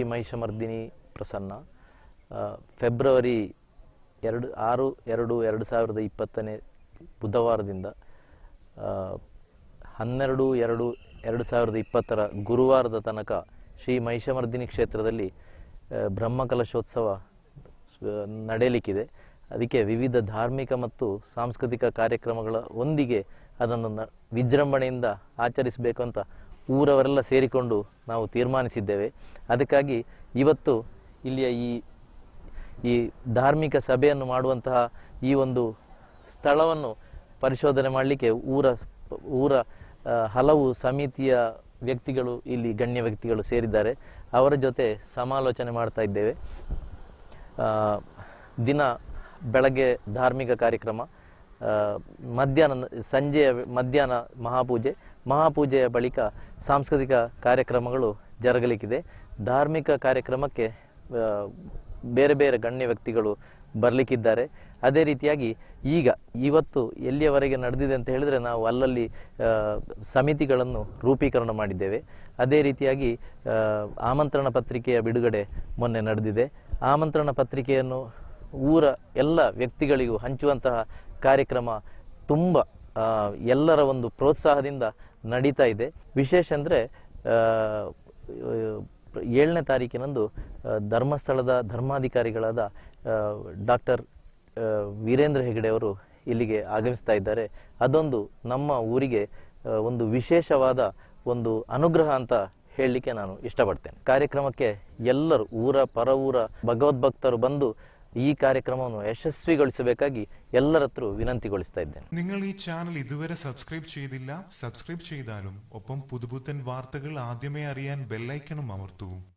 ಮಹಿಷಮರ್ದಿನಿ ಪ್ರಸನ್ನ ಆ, ಫೆಬ್ರವರಿ ಎರಡು ಆರು ಎರಡು ಎರಡು ಸಾವಿರದ ಇಪ್ಪತ್ತನೇ ಬುಧವಾರದಿಂದ ಆ, ಹನ್ನೆರಡು ಎರಡು ಎರಡು ಸಾವಿರದ ಇಪ್ಪತ್ತರ ಗುರುವಾರದ ತನಕ ಶ್ರೀ ಮಹಿಷಮರ್ದಿನಿ ಕ್ಷೇತ್ರದಲ್ಲಿ ಆ, ಬ್ರಹ್ಮಕಲಶೋತ್ಸವ ಸ- ನಡೆಯಲಿಕ್ಕಿದೆ ಅದಕ್ಕೆ ವಿವಿಧ ಧಾರ್ಮಿಕ ಮತ್ತು ಸಾಂಸ್ಕೃತಿಕ ಕಾರ್ಯಕ್ರಮಗಳ ಒಂದಿಗೆ ಅದನ್ನು ನ- ವಿಜೃಂಭಣೆಯಿಂದ ಆಚರಿಸಬೇಕು ಅಂತ ಊರವರೆಲ್ಲ ಸೇರಿಕೊಂಡು ನಾವು ತೀರ್ಮಾನಿಸಿದ್ದೇವೆ ಅದಕ್ಕಾಗಿ ಇವತ್ತು ಇಲ್ಲಿಯ ಈ ಈ ಧಾರ್ಮಿಕ ಸಭೆಯನ್ನು ಮಾಡುವಂತಹ ಈ ಒಂದು ಸ್ಥಳವನ್ನು ಪರಿಶೋಧನೆ ಮಾಡಲಿಕ್ಕೆ ಊರ ಊರ ಆ, ಹಲವು ಸಮಿತಿಯ ವ್ಯಕ್ತಿಗಳು ಇಲ್ಲಿ ಗಣ್ಯ ವ್ಯಕ್ತಿಗಳು ಸೇರಿದ್ದಾರೆ ಅವರ ಜೊತೆ ಸಮಾಲೋಚನೆ ಮಾಡ್ತಾ ಇದ್ದೇವೆ ಆ, ದಿನ ಬೆಳಗ್ಗೆ ಧಾರ್ಮಿಕ ಕಾರ್ಯಕ್ರಮ ಆ, ಮಧ್ಯಾಹ್ನ ಸಂಜೆಯ ಮಧ್ಯಾಹ್ನ ಮಹಾಪೂಜೆ ಮಹಾಪೂಜೆಯ ಬಳಿಕ ಸಾಂಸ್ಕೃತಿಕ ಕಾರ್ಯಕ್ರಮಗಳು ಜರುಗಲಿಕ್ಕಿದೆ ಧಾರ್ಮಿಕ ಕಾರ್ಯಕ್ರಮಕ್ಕೆ ಆ, ಬೇರೆ ಬೇರೆ ಗಣ್ಯ ವ್ಯಕ್ತಿಗಳು ಬರಲಿಕ್ಕಿದ್ದಾರೆ ಅದೇ ರೀತಿಯಾಗಿ ಈಗ ಇವತ್ತು ಎಲ್ಲಿಯವರೆಗೆ ನಡೆದಿದೆ ಅಂತ ಹೇಳಿದ್ರೆ ನಾವು ಅಲ್ಲಲ್ಲಿ ಆ, ಸಮಿತಿಗಳನ್ನು ರೂಪೀಕರಣ ಮಾಡಿದ್ದೇವೆ ಅದೇ ರೀತಿಯಾಗಿ ಆ, ಆಮಂತ್ರಣ ಪತ್ರಿಕೆಯ ಬಿಡುಗಡೆ ಮೊನ್ನೆ ನಡೆದಿದೆ ಆಮಂತ್ರಣ ಪತ್ರಿಕೆಯನ್ನು ಊರ ಎಲ್ಲ ವ್ಯಕ್ತಿಗಳಿಗೂ ಹಂಚುವಂತಹ ಕಾರ್ಯಕ್ರಮ ತುಂಬ ಆ, ಎಲ್ಲರ ಒಂದು ಪ್ರೋತ್ಸಾಹದಿಂದ ನಡೀತಾ ಇದೆ ವಿಶೇಷ ಅಂದರೆ ಏಳನೇ ತಾರೀಕಿನಂದು ಆ, ಧರ್ಮಸ್ಥಳದ ಧರ್ಮಾಧಿಕಾರಿಗಳಾದ ಡಾಕ್ಟರ್ ವೀರೇಂದ್ರ ಹೆಗಡೆ ಅವರು ಇಲ್ಲಿಗೆ ಆಗಮಿಸ್ತಾ ಇದ್ದಾರೆ ಅದೊಂದು ನಮ್ಮ ಊರಿಗೆ ಆ, ಒಂದು ವಿಶೇಷವಾದ ಒಂದು ಅನುಗ್ರಹ ಅಂತ ಹೇಳಲಿಕ್ಕೆ ನಾನು ಇಷ್ಟಪಡ್ತೇನೆ ಕಾರ್ಯಕ್ರಮಕ್ಕೆ ಎಲ್ಲರೂ ಊರ ಪರ ಊರ ಭಗವದ್ಭಕ್ತರು ಬಂದು ಈ ಕಾರ್ಯಕ್ರಮವನ್ನು ಯಶಸ್ವಿಗೊಳಿಸಬೇಕಾಗಿ ಎಲ್ಲರ ಹತ್ರ ವಿನಂತಿಗೊಳಿಸ್ತಾ ಇದ್ದೇನೆ നിങ്ങൾ ഈ ചാനൽ ഇതുവരെ സബ്സ്ക്രൈബ് ചെയ്തില്ല സബ്സ്ക്രൈബ് ചെയ്താലും ഒപ്പം പുതുപുത്തൻ വാർത്തകൾ ആദ്യമേ അറിയാൻ ബെല്ലൈക്കണും അമർത്തൂ